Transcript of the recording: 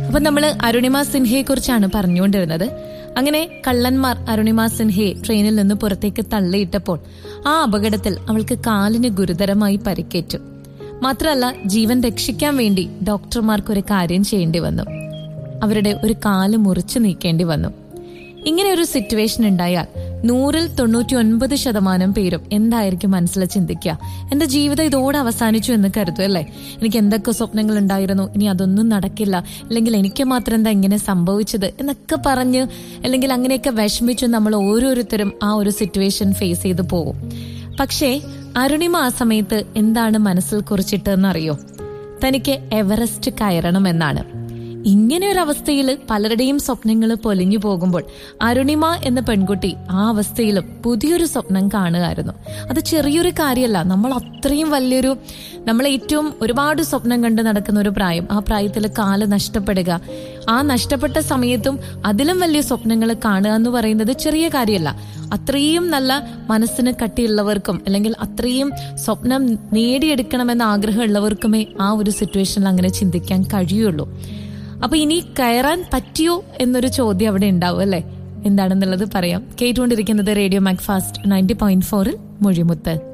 അപ്പൊ നമ്മൾ അരുണിമ സിൻഹയെ കുറിച്ചാണ് പറഞ്ഞുകൊണ്ടിരുന്നത് അങ്ങനെ കള്ളന്മാർ അരുണിമ സിൻഹയെ ട്രെയിനിൽ നിന്ന് പുറത്തേക്ക് തള്ളിയിട്ടപ്പോൾ ആ അപകടത്തിൽ അവൾക്ക് കാലിന് ഗുരുതരമായി പരിക്കേറ്റു മാത്രമല്ല ജീവൻ രക്ഷിക്കാൻ വേണ്ടി ഡോക്ടർമാർക്ക് ഒരു കാര്യം ചെയ്യേണ്ടി വന്നു അവരുടെ ഒരു കാല് മുറിച്ചു നീക്കേണ്ടി വന്നു ഇങ്ങനെ ഒരു സിറ്റുവേഷൻ ഉണ്ടായാൽ നൂറിൽ തൊണ്ണൂറ്റി ഒൻപത് ശതമാനം പേരും എന്തായിരിക്കും മനസ്സിൽ ചിന്തിക്കുക എന്റെ ജീവിതം ഇതോടെ അവസാനിച്ചു എന്ന് കരുതും അല്ലേ എനിക്ക് എന്തൊക്കെ സ്വപ്നങ്ങൾ ഉണ്ടായിരുന്നു ഇനി അതൊന്നും നടക്കില്ല അല്ലെങ്കിൽ എനിക്ക് മാത്രം എന്താ ഇങ്ങനെ സംഭവിച്ചത് എന്നൊക്കെ പറഞ്ഞ് അല്ലെങ്കിൽ അങ്ങനെയൊക്കെ വിഷമിച്ച് നമ്മൾ ഓരോരുത്തരും ആ ഒരു സിറ്റുവേഷൻ ഫേസ് ചെയ്ത് പോകും പക്ഷേ അരുണിമ ആ സമയത്ത് എന്താണ് മനസ്സിൽ കുറിച്ചിട്ടെന്നറിയോ തനിക്ക് എവറസ്റ്റ് കയറണമെന്നാണ് ഇങ്ങനെ ഒരു അവസ്ഥയിൽ പലരുടെയും സ്വപ്നങ്ങൾ പൊലിഞ്ഞു പോകുമ്പോൾ അരുണിമ എന്ന പെൺകുട്ടി ആ അവസ്ഥയിലും പുതിയൊരു സ്വപ്നം കാണുകയായിരുന്നു അത് ചെറിയൊരു കാര്യമല്ല നമ്മൾ അത്രയും വലിയൊരു നമ്മൾ ഏറ്റവും ഒരുപാട് സ്വപ്നം കണ്ട് നടക്കുന്ന ഒരു പ്രായം ആ പ്രായത്തിൽ കാല് നഷ്ടപ്പെടുക ആ നഷ്ടപ്പെട്ട സമയത്തും അതിലും വലിയ സ്വപ്നങ്ങൾ കാണുക എന്ന് പറയുന്നത് ചെറിയ കാര്യമല്ല അത്രയും നല്ല മനസ്സിന് കട്ടിയുള്ളവർക്കും അല്ലെങ്കിൽ അത്രയും സ്വപ്നം നേടിയെടുക്കണമെന്ന ആഗ്രഹമുള്ളവർക്കുമേ ആ ഒരു സിറ്റുവേഷനിൽ അങ്ങനെ ചിന്തിക്കാൻ കഴിയുള്ളൂ അപ്പൊ ഇനി കയറാൻ പറ്റിയോ എന്നൊരു ചോദ്യം അവിടെ ഉണ്ടാവും അല്ലേ എന്താണെന്നുള്ളത് പറയാം കേട്ടുകൊണ്ടിരിക്കുന്നത് radio Macfast ninety point ഫോറിൽ മൊഴിമുത്ത്